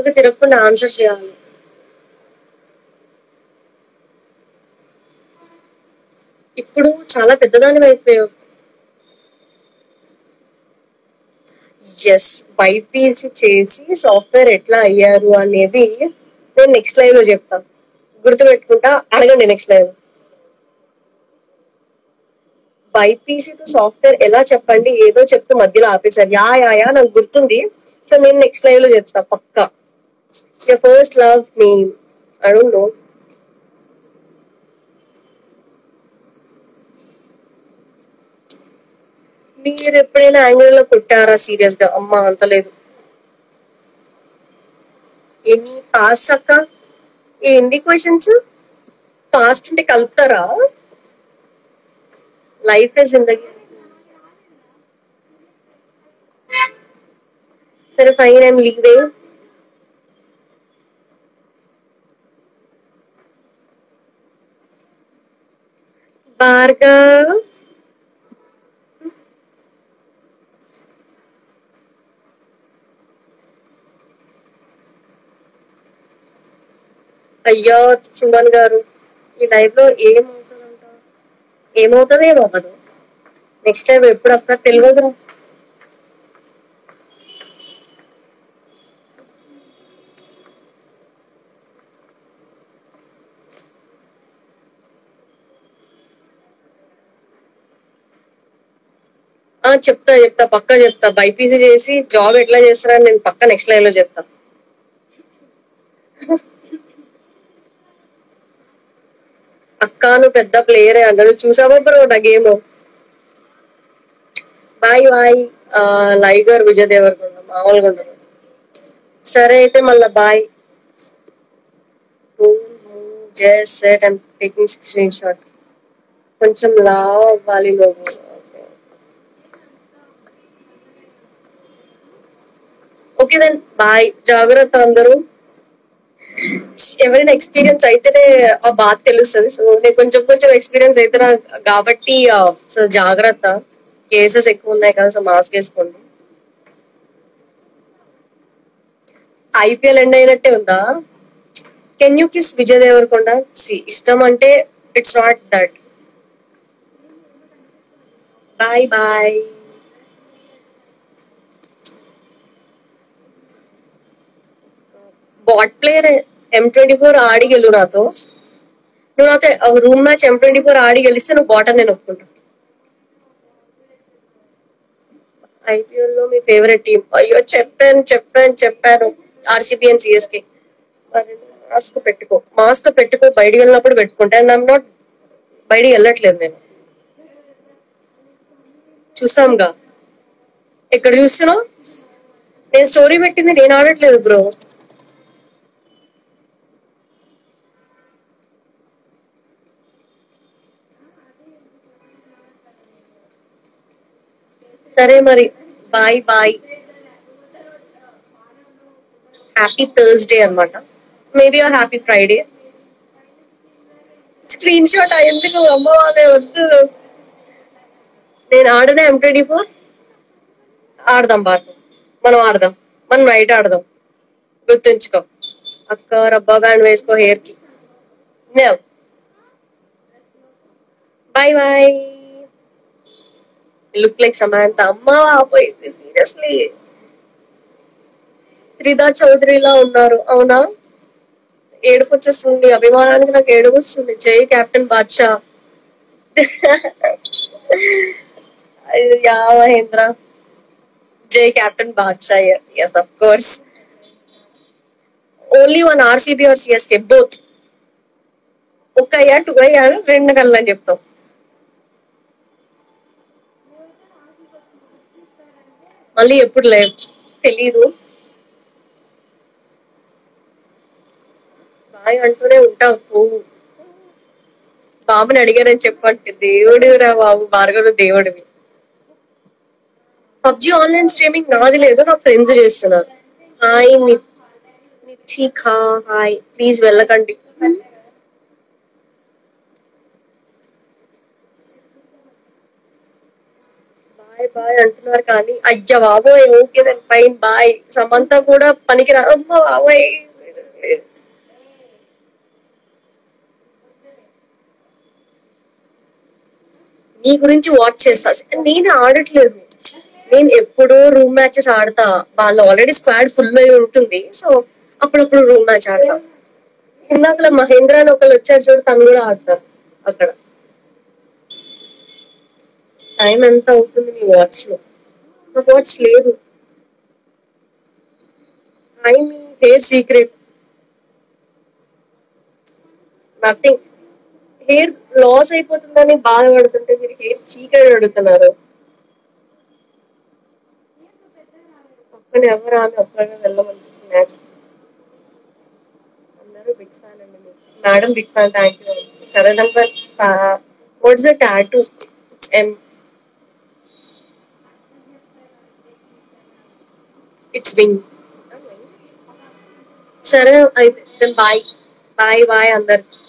వెనకకు తిరగకుండా ఆన్సర్ చేయాలి ఇప్పుడు చాలా పెద్దదాని అయిపోయావు ఎస్ బైపీసీ చేసి సాఫ్ట్వేర్ ఎట్లా అయ్యారు అనేది నేను నెక్స్ట్ లైవ్ లో చెప్తాను గుర్తుపెట్టుకుంటా అడగండి next live BiPC to software ఎలా చెప్పండి ఏదో చెప్తూ మధ్యలో ఆపేశారు యా యా యా నాకు గుర్తుంది సో నేను నెక్స్ట్ లైవ్ లో చెప్తా పక్కా first love name I don't know మీరు ఎప్పుడైనా యాంగిల్ లో కొట్టారా సీరియస్ గా అమ్మా అంత లేదు ఎన్ని పాస్ అక్క ఏంది క్వశ్చన్స్ పాస్ట్ అంటే కలుపుతారా లైఫ్ ఏ జిందగీ సరే ఫైన్ ఐమ్ లీవింగ్ భార్గవ్ అయ్యో సుమన్ గారు ఈ లైఫ్ లో ఏమవుతుందంట ఏమవుతుంది ఏమవ్వదు నెక్స్ట్ టైం ఎప్పుడు అక్కడ తెలియదు ఆ చెప్తా చెప్తా పక్కా చెప్తా బైపీసీ చేసి జాబ్ ఎట్లా చేస్తారని నేను పక్క నెక్స్ట్ లైవ్ లో చెప్తా అక్క నువ్వు పెద్ద ప్లేయరే అన్నాడు చూసావా బ్రో నా game bye bye Liger Vijay Deverakonda మామూలుగా ఉండదు సరే అయితే మళ్ళా bye just set and taking screenshot కొంచెం లావ్ అవ్వాలి నువ్వు ఓకే దెన్ బాయ్ జాగ్రత్త అందరూ ఎవరైనా ఎక్స్పీరియన్స్ అయితేనే ఆ బాధ తెలుస్తుంది సో నేను కొంచెం కొంచెం ఎక్స్పీరియన్స్ అవుతున్నా కాబట్టి సో జాగ్రత్త కేసెస్ ఎక్కువ ఉన్నాయి కదా సో మాస్క్ వేసుకోండి ఐపీఎల్ ఎండ్ అయినట్టే ఉందా can you kiss Vijay Deverakonda సి ఇష్టం అంటే it's not that bye bye bot player M twenty four ఆడి గెలు నాతో నువ్వు నాతో room match M twenty four ఆడి గెలిస్తే నువ్వు బాట్ అని నేను ఒప్పుకుంటా ఐపీఎల్ లో మీ ఫేవరెట్ టీం అయ్యో చెప్పాను చెప్పాను చెప్పాను ఆర్సీబీ అండ్ సిఎస్కే మాస్క్ పెట్టుకో మాస్క్ పెట్టుకో బయటికి వెళ్ళినప్పుడు పెట్టుకుంటా అండ్ ఐమ్ నాట్ బయటికి వెళ్ళట్లేదు నేను చూసాంగా ఎక్కడ చూస్తున్నావు నేను స్టోరీ పెట్టింది నేను ఆడట్లేదు బ్రో సరే మరి బాయ్ బాయ్ హ్యాపీ థర్స్డే అనమాట maybe or happy Friday screenshot ఎందుకు అమ్మ వాళ్ళే వద్దు నేను ఆడనే ఎం ట్వంటీ ఫోర్ ఆడదాం బాగా మనం ఆడదాం మనం నైట్ ఆడదాం గుర్తుంచుకో అక్క రబ్బా బ్యాండ్ వేసుకో హెయిర్ కి bye bye look like Samantha అమ్మ పోయింది సీరియస్లీ త్రిదా చౌదరిలా ఉన్నారు అవునా ఏడుపు వచ్చేస్తుంది అభిమానానికి నాకు ఏడుపు వస్తుంది జై కెప్టెన్ బాద్షా యా మహేంద్ర జై కెప్టెన్ బాద్షా yes of course only one RCB or CSK both ఒక అయ్యా టూ అయ్యా రెండు కళ్ళని చెప్తాం మళ్ళీ ఎప్పుడు లేదు తెలీదు బాయ్ అంటూనే ఉంటావు పోవు బాబుని అడిగానని చెప్పంటే దేవుడిరా బాబు భార్గవ దేవుడివి పబ్జి ఆన్లైన్ స్ట్రీమింగ్ నాది లేదు నా ఫ్రెండ్స్ చేస్తున్నారు హాయ్ నిథికా హాయ్ ప్లీజ్ వెళ్ళకండి బాయ్ బాయ్ అంటున్నారు కానీ అయ్య బాబోయ్ okay then fine bye Samantha కూడా పనికిరా అమ్మ బాబోయ్ నీ గురించి వాచ్ చేస్తా నేను ఆడట్లేదు నేను ఎప్పుడూ రూమ్ మ్యాచెస్ ఆడతా వాళ్ళు ఆల్రెడీ స్క్వాడ్ ఫుల్ అయి ఉంటుంది సో అప్పుడప్పుడు రూమ్ మ్యాచ్ ఆడతా ఇందాక మహేంద్ర అని ఒకళ్ళు వచ్చారు చూడు తను కూడా ఆడతారు అక్కడ టైం ఎంత అవుతుంది మీ వాచ్ లో నా వాచ్ లేదు ఐ మీ hair secret nothing hair loss అయిపోతుందని బాధపడుతుంటే మీరు హెయిర్ సీక్రెట్ అడుగుతున్నారు ఒక్కని ఎవరు అని ఒక్కగా వెళ్ళమనిస్తుంది మ్యాచ్ అందరూ బిగ్ ఫ్యాన్ అండి మీకు madam big fan thank you సరదంగా వాట్స్ ద టాటూ ఎం ఇట్స్ వింగ్ సరే అయితే బాయ్ బాయ్ బాయ్ అందరికి